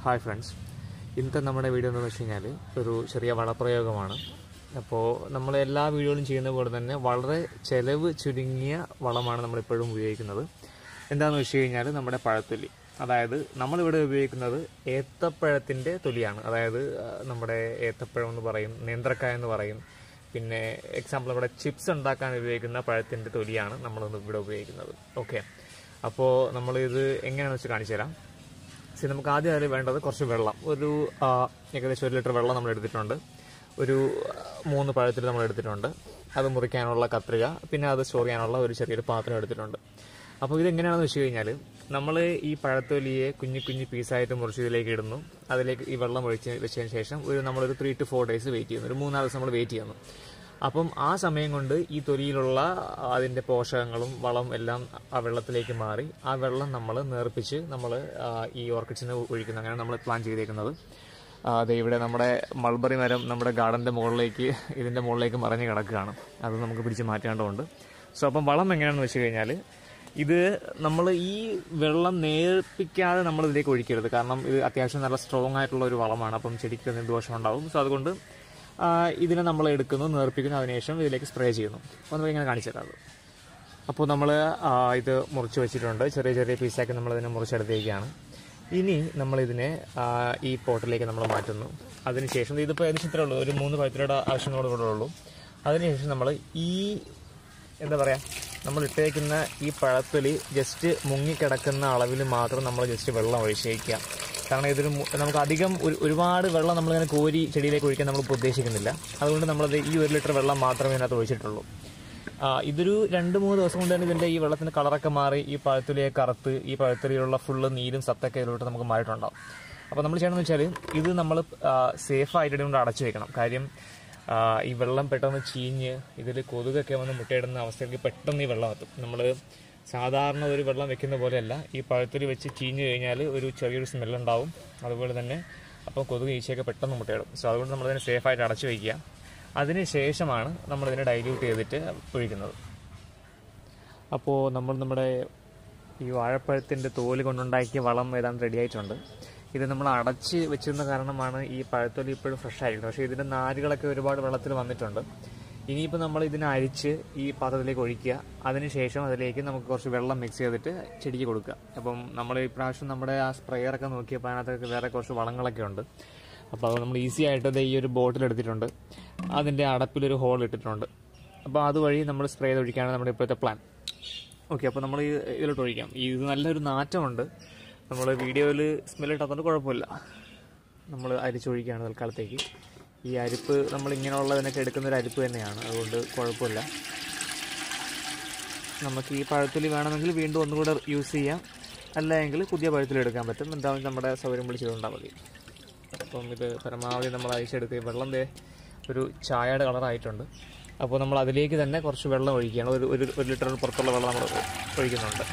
Hi friends ഇന്നത്തെ നമ്മുടെ video എന്ന് വെച്ച് കഴിഞ്ഞാൽ ഒരു ചെറിയ വളപ്രയോഗമാണ് അപ്പോൾ നമ്മൾ എല്ലാ വീഡിയോയിലും ചെയ്യുന്ന പോലെ തന്നെ വളരെ ചിലവ് ചുരുങ്ങിയ വളമാണ് നമ്മളിപ്പോഴും ഉപയോഗിക്കുന്നത് എന്താണെന്ന് വെച്ച് കഴിഞ്ഞാൽ നമ്മുടെ പഴത്തൊലി അതായത് നമ്മളിവിടെ ഉപയോഗിക്കുന്നത് ഏത്തപ്പഴത്തിൻ്റെ തൊലിയാണ് അതായത് ആ, നമ്മുടെ ഏത്തപ്പഴം എന്ന് പറയും നേന്ത്രക്കായ എന്ന് പറയും പിന്നെ എക്സാമ്പിൾ ഇവിടെ ചിപ്സ് ഉണ്ടാക്കാൻ ഉപയോഗിക്കുന്ന പഴത്തിൻ്റെ തൊലിയാണ് നമ്മളൊന്ന് ഇവിടെ ഉപയോഗിക്കുന്നത് ഓക്കെ അപ്പോൾ നമ്മളിത് എങ്ങനെയാണെന്ന് വെച്ച് കാണിച്ചു തരാം ശരി നമുക്ക് ആദ്യം അതിൽ വേണ്ടത് കുറച്ച് വെള്ളം ഒരു ആ, ഏകദേശം ഒരു ലിറ്റർ വെള്ളം നമ്മൾ എടുത്തിട്ടുണ്ട് ഒരു ആ, മൂന്ന് പഴത്തിൽ നമ്മൾ എടുത്തിട്ടുണ്ട് അത് മുറിക്കാനുള്ള കത്രിക പിന്നെ അത് സ്റ്റോർ ചെയ്യാനുള്ള ഒരു ചെറിയൊരു പാത്രം എടുത്തിട്ടുണ്ട് അപ്പോൾ ഇതെങ്ങനെയാണെന്ന് വെച്ച് കഴിഞ്ഞാൽ നമ്മൾ ഈ പഴത്തൊലിയെ കുഞ്ഞു കുഞ്ഞു പീസായിട്ട് മുറിച്ച് ഇതിലേക്ക് ഇടുന്നു അതിലേക്ക് ഈ വെള്ളം ഒഴിച്ച് വെച്ചതിന് ശേഷം ഒരു നമ്മളൊരു three to four days wait ചെയ്യുന്നു ഒരു മൂന്നാല് ദിവസം നമ്മൾ വെയിറ്റ് ചെയ്യുന്നു അപ്പം ആ സമയം കൊണ്ട് ഈ തൊലിയിലുള്ള അതിൻ്റെ പോഷകങ്ങളും വളം എല്ലാം ആ വെള്ളത്തിലേക്ക് മാറി ആ വെള്ളം നമ്മൾ നേർപ്പിച്ച് നമ്മൾ ഈ ഓർക്കിഡ്സിന് ഒഴിക്കുന്നു അങ്ങനെ നമ്മൾ പ്ലാൻ ചെയ്തേക്കുന്നത് ആ, ദേ ഇവിടെ നമ്മുടെ മൾബറി മരം നമ്മുടെ ഗാർഡൻ്റെ മുകളിലേക്ക് ഇതിൻ്റെ മുകളിലേക്ക് മറിഞ്ഞ് കിടക്കുകയാണ് അത് നമുക്ക് പിടിച്ച് മാറ്റേണ്ടതുണ്ട് സോ അപ്പം വളം എങ്ങനെയാണെന്ന് വെച്ച് കഴിഞ്ഞാൽ ഇത് നമ്മൾ ഈ വെള്ളം നേർപ്പിക്കാതെ നമ്മൾ ഇതിലേക്ക് ഒഴിക്കരുത് കാരണം ഇത് അത്യാവശ്യം നല്ല സ്ട്രോങ് ആയിട്ടുള്ള ഒരു വളമാണ് അപ്പം ചെടിക്ക് എന്തെങ്കിലും ദോഷം ഉണ്ടാവും സോ അതുകൊണ്ട് ആ, ഇതിനെ നമ്മൾ എടുക്കുന്നു നേർപ്പിക്കുന്നു അതിനുശേഷം ഇതിലേക്ക് സ്പ്രേ ചെയ്യുന്നു അപ്പോൾ നമുക്ക് ഇങ്ങനെ കാണിച്ചു തരാം അത്. അപ്പോൾ നമ്മൾ ഇത് മുറിച്ച് വെച്ചിട്ടുണ്ട് ചെറിയ ചെറിയ പീസാക്കി നമ്മൾ ഇതിനെ മുറിച്ചെടുത്തേക്കാണ് ഇനി നമ്മളിതിനെ ആ, ഈ പോട്ടിലേക്ക് നമ്മൾ മാറ്റുന്നു അതിനുശേഷം ഇതിപ്പോൾ ഏകദേശം ഇത്രേ ഉള്ളൂ ഒരു മൂന്ന് പഴത്തിലൂടെ ആവശ്യങ്ങളോട് കൂടെ ഉള്ളൂ അതിനുശേഷം നമ്മൾ ഈ എന്താ പറയുക നമ്മൾ ഇട്ടേക്കുന്ന ഈ പഴത്തൊലി ജസ്റ്റ് മുങ്ങിക്കിടക്കുന്ന അളവിൽ മാത്രം നമ്മൾ ജസ്റ്റ് വെള്ളം ഒഴിച്ചേക്കുക കാരണം ഇതൊരു മു- നമുക്ക് അധികം ഒരു ഒരുപാട് വെള്ളം നമ്മളിങ്ങനെ കോരി ചെടിയിലേക്ക് ഒഴിക്കാൻ നമ്മളിപ്പോൾ ഉദ്ദേശിക്കുന്നില്ല അതുകൊണ്ട് നമ്മളത് ഈ ഒരു ലിറ്റർ വെള്ളം മാത്രമേ ഇതിനകത്ത് ഒഴിച്ചിട്ടുള്ളൂ ആ, ഇതൊരു രണ്ട് മൂന്ന് ദിവസം കൊണ്ട് തന്നെ ഇതിന്റെ ഈ വെള്ളത്തിന്റെ കളറൊക്കെ മാറി ഈ പഴത്തുലിയെ കറുത്ത് ഈ പഴത്തുലിയിലുള്ള ഫുള്ള് നീരും സത്തൊക്കെ ഇതിലോട്ട് നമുക്ക് മാറിയിട്ടുണ്ടാവും അപ്പോൾ നമ്മൾ ചെയ്യണമെന്ന് വെച്ചാൽ ഇത് നമ്മൾ സേഫ് ആയിട്ട് കൊണ്ട് അടച്ചു വെക്കണം കാര്യം ആ, ഈ വെള്ളം പെട്ടെന്ന് ചീഞ്ഞ് ഇതിൽ കൊതുകൊക്കെ വന്ന് മുട്ടയിടുന്ന അവസ്ഥയ്ക്ക് പെട്ടെന്ന് ഈ വെള്ളം എത്തും നമ്മൾ സാധാരണ ഒരു വെള്ളം വെക്കുന്ന പോലെയല്ല ഈ പഴത്തുലി വെച്ച് ചീഞ്ഞ് കഴിഞ്ഞാൽ ഒരു ചെറിയൊരു സ്മെല്ലുണ്ടാവും അതുപോലെ തന്നെ അപ്പോൾ കൊതുക് ഈച്ചയൊക്കെ പെട്ടെന്ന് മുട്ടയിടും സോ അതുകൊണ്ട് നമ്മളതിനെ സേഫായിട്ട് അടച്ചു വയ്ക്കുക അതിന് ശേഷമാണ് നമ്മളിതിനെ ഡൈല്യൂട്ട് ചെയ്തിട്ട് ഒഴിക്കുന്നത് അപ്പോൾ നമ്മൾ നമ്മുടെ ഈ വാഴപ്പഴത്തിൻ്റെ തോല് കൊണ്ടുണ്ടാക്കിയ വളം ഏതാണ്ട് റെഡി ആയിട്ടുണ്ട് ഇത് നമ്മൾ അടച്ച് വെച്ചിരുന്ന കാരണമാണ് ഈ പഴത്തൊലി ഇപ്പോഴും ഫ്രഷ് ആയിരിക്കുന്നത് പക്ഷേ ഇതിൻ്റെ നാരുകളൊക്കെ ഒരുപാട് വെള്ളത്തിൽ വന്നിട്ടുണ്ട് ഇനിയിപ്പോൾ നമ്മൾ ഇതിനെ അരിച്ച് ഈ പാത്രത്തിലേക്ക് ഒഴിക്കുക അതിനുശേഷം അതിലേക്ക് നമുക്ക് കുറച്ച് വെള്ളം മിക്സ് ചെയ്തിട്ട് ചെടിക്ക് കൊടുക്കുക അപ്പം നമ്മൾ ഇപ്രാവശ്യം നമ്മുടെ ആ സ്പ്രെയറൊക്കെ നോക്കിയപ്പോൾ അതിനകത്തൊക്കെ വേറെ കുറച്ച് വളങ്ങളൊക്കെ ഉണ്ട് അപ്പോൾ അത് നമ്മൾ ഈസി ആയിട്ട് ദേ ഈ ഒരു ബോട്ടിൽ എടുത്തിട്ടുണ്ട് അതിൻ്റെ അടപ്പിലൊരു ഹോൾ ഇട്ടിട്ടുണ്ട് അപ്പോൾ അതുവഴി നമ്മൾ സ്പ്രേ ചെയ്ത് ഒഴിക്കുകയാണ് നമ്മുടെ ഇപ്പോഴത്തെ പ്ലാൻ ഓക്കെ അപ്പോൾ നമ്മൾ ഈ ഇതിലോട്ട് ഒഴിക്കാം ഈ ഇത് നല്ലൊരു നാറ്റമുണ്ട് നമ്മൾ വീഡിയോയിൽ സ്മെൽ ഇട്ടാത്തതുകൊണ്ട് കുഴപ്പമില്ല നമ്മൾ അരിച്ചൊഴിക്കുകയാണ് തൽക്കാലത്തേക്ക് ഈ അരിപ്പ് നമ്മൾ ഇങ്ങനെയുള്ളതിനൊക്കെ എടുക്കുന്ന ഒരു അരിപ്പ് തന്നെയാണ് അതുകൊണ്ട് കുഴപ്പമില്ല നമുക്ക് ഈ പഴത്തൊലി വേണമെങ്കിൽ വീണ്ടും ഒന്നുകൂടെ യൂസ് ചെയ്യാം അല്ലെങ്കിൽ പുതിയ പഴത്തിൽ എടുക്കാൻ പറ്റും എന്താണെന്ന് നമ്മുടെ സൗകര്യം വിളിച്ചതുകൊണ്ടാൽ മതി അപ്പം ഇത് പരമാവധി നമ്മൾ അയച്ചെടുക്കുക വെള്ളം ദേ ഒരു ചായയുടെ കളറായിട്ടുണ്ട് അപ്പോൾ നമ്മൾ അതിലേക്ക് തന്നെ കുറച്ച് വെള്ളം ഒഴിക്കുകയാണ് ഒരു ഒരു ഒരു ലിറ്റർ പുറത്തുള്ള വെള്ളം നമ്മൾ ഒഴിക്കുന്നുണ്ട്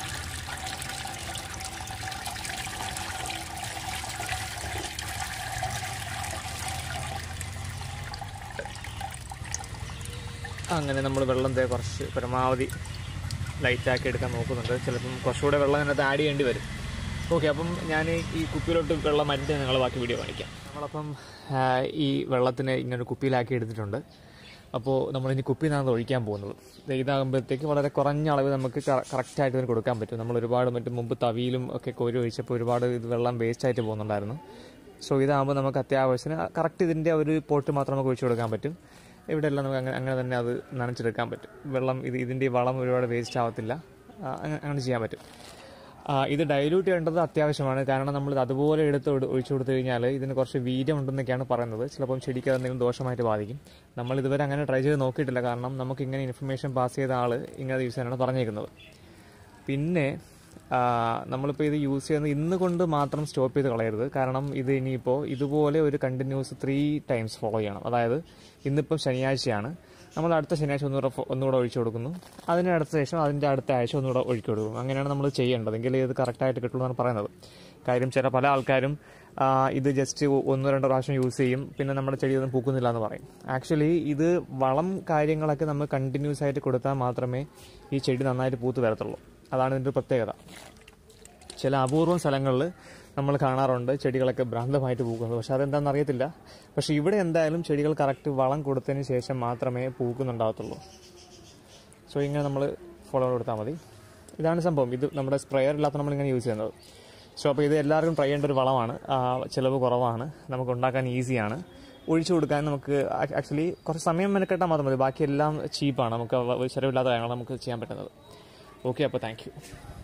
അങ്ങനെ നമ്മൾ വെള്ളം ദേ കുറച്ച് പരമാവധി ലൈറ്റാക്കി എടുക്കാൻ നോക്കുന്നുണ്ട് ചിലപ്പം കുറച്ചുകൂടെ വെള്ളം അതിനകത്ത് ആഡ് ചെയ്യേണ്ടി വരും ഓക്കെ അപ്പം ഞാൻ ഈ കുപ്പിയിലോട്ട് വെള്ളം മരുന്ന് ഞങ്ങൾ ബാക്കി വീഡിയോ കാണിക്കാം നമ്മളപ്പം ആ, ഈ വെള്ളത്തിന് ഇങ്ങനെ കുപ്പിയിലാക്കി എടുത്തിട്ടുണ്ട് അപ്പോൾ നമ്മളിനി കുപ്പിയിൽ നിന്നാണ് ഒഴിക്കാൻ പോകുന്നത് ദേ ഇതാകുമ്പോഴത്തേക്ക് വളരെ കുറഞ്ഞ അളവ് നമുക്ക് കറക്റ്റായിട്ട് ഇതിന് കൊടുക്കാൻ പറ്റും നമ്മൾ ഒരുപാട് മറ്റു മുമ്പ് തവിയിലും ഒക്കെ കോരി ഒഴിച്ചപ്പോൾ ഒരുപാട് ഇത് വെള്ളം വേസ്റ്റ് ആയിട്ട് പോകുന്നുണ്ടായിരുന്നു സോ ഇതാകുമ്പോൾ നമുക്ക് അത്യാവശ്യത്തിന് കറക്റ്റ് ഇതിൻ്റെ ഒരു പോട്ട് മാത്രം നമുക്ക് ഒഴിച്ചു കൊടുക്കാൻ പറ്റും ഇവിടെ എല്ലാം നമുക്ക് അങ്ങനെ അങ്ങനെ തന്നെ അത് നനച്ചെടുക്കാൻ പറ്റും വെള്ളം ഇത് ഇതിൻ്റെ ഈ വളം ഒരുപാട് വേസ്റ്റ് ആവത്തില്ല ആ, അങ്ങ- അങ്ങനെ ചെയ്യാൻ പറ്റും ആ, ഇത് ഡൈല്യൂട്ട് ചെയ്യേണ്ടത് അത്യാവശ്യമാണ് കാരണം നമ്മൾ ഇത് അതുപോലെ എടുത്ത് ഒഴി- ഒഴിച്ചു കൊടുത്തു കഴിഞ്ഞാൽ ഇതിന് കുറച്ച് വീര്യം ഉണ്ടെന്നൊക്കെയാണ് പറയുന്നത് ചിലപ്പം ചെടിക്ക് അതെന്തെങ്കിലും ദോഷമായിട്ട് ബാധിക്കും നമ്മൾ ഇതുവരെ അങ്ങനെ ട്രൈ ചെയ്ത് നോക്കിയിട്ടില്ല കാരണം നമുക്ക് ഇങ്ങനെ ഇൻഫർമേഷൻ പാസ് ചെയ്ത ആൾ ഇങ്ങനെ യൂസ് ചെയ്യാനാണ് പറഞ്ഞേക്കുന്നത് പിന്നെ ആ, നമ്മളിപ്പോൾ ഇത് യൂസ് ചെയ്യുന്നത് ഇന്ന് കൊണ്ട് മാത്രം സ്റ്റോപ്പ് ചെയ്ത് കളയരുത് കാരണം ഇത് ഇനിയിപ്പോൾ ഇതുപോലെ ഒരു കണ്ടിന്യൂസ് ത്രീ ടൈംസ് ഫോളോ ചെയ്യണം അതായത് ഇന്നിപ്പം ശനിയാഴ്ചയാണ് നമ്മൾ അടുത്ത ശനിയാഴ്ച ഒന്നുകൂടെ ഫോ- ഒന്നുകൂടെ ഒഴിച്ചു കൊടുക്കുന്നു അതിന് അടുത്ത ശേഷം അതിൻ്റെ അടുത്ത ആഴ്ച ഒന്നുകൂടെ ഒഴിച്ചു കൊടുക്കും അങ്ങനെയാണ് നമ്മൾ ചെയ്യേണ്ടത് എങ്കിൽ ഇത് കറക്റ്റായിട്ട് കിട്ടുള്ളൂ എന്നാണ് പറയുന്നത് കാര്യം ചില പല ആൾക്കാരും ആ, ഇത് ജസ്റ്റ് ഒന്നോ രണ്ടോ പ്രാവശ്യം യൂസ് ചെയ്യും പിന്നെ നമ്മുടെ ചെടി ഒന്നും പൂക്കുന്നില്ല എന്ന് പറയും ആക്ച്വലി ഇത് വളം കാര്യങ്ങളൊക്കെ നമ്മൾ കണ്ടിന്യൂസ് ആയിട്ട് കൊടുത്താൽ മാത്രമേ ഈ ചെടി നന്നായിട്ട് പൂത്ത് വരത്തുള്ളൂ അതാണ് ഇതിൻ്റെ ഒരു പ്രത്യേകത ചില അപൂർവം സ്ഥലങ്ങളിൽ നമ്മൾ കാണാറുണ്ട് ചെടികളൊക്കെ ഭ്രാന്തമായിട്ട് പൂക്കുന്നത് പക്ഷെ അതെന്താണെന്ന് അറിയത്തില്ല പക്ഷെ ഇവിടെ എന്തായാലും ചെടികൾ കറക്റ്റ് വളം കൊടുത്തതിന് ശേഷം മാത്രമേ പൂക്കുന്നുണ്ടാകത്തുള്ളൂ സോ ഇങ്ങനെ നമ്മൾ ഫോളോ കൊടുത്താൽ മതി ഇതാണ് സംഭവം ഇത് നമ്മുടെ സ്പ്രെയർ ഇല്ലാത്ത നമ്മളിങ്ങനെ യൂസ് ചെയ്യുന്നത് സോ അപ്പോൾ ഇത് എല്ലാവർക്കും ട്രൈ ചെയ്യേണ്ട ഒരു വളമാണ് ആ, ചിലവ് കുറവാണ് നമുക്ക് ഉണ്ടാക്കാൻ ഈസിയാണ് ഒഴിച്ചു കൊടുക്കാൻ നമുക്ക് ആക്ച്വലി കുറച്ച് സമയം മെനക്കെട്ടാൽ മാത്രം മതി ബാക്കിയെല്ലാം ചീപ്പാണ് നമുക്ക് ചിലവില്ലാത്ത കാര്യങ്ങൾ നമുക്ക് ചെയ്യാൻ പറ്റുന്നത് ഓക്കെ അപ്പോൾ താങ്ക് യു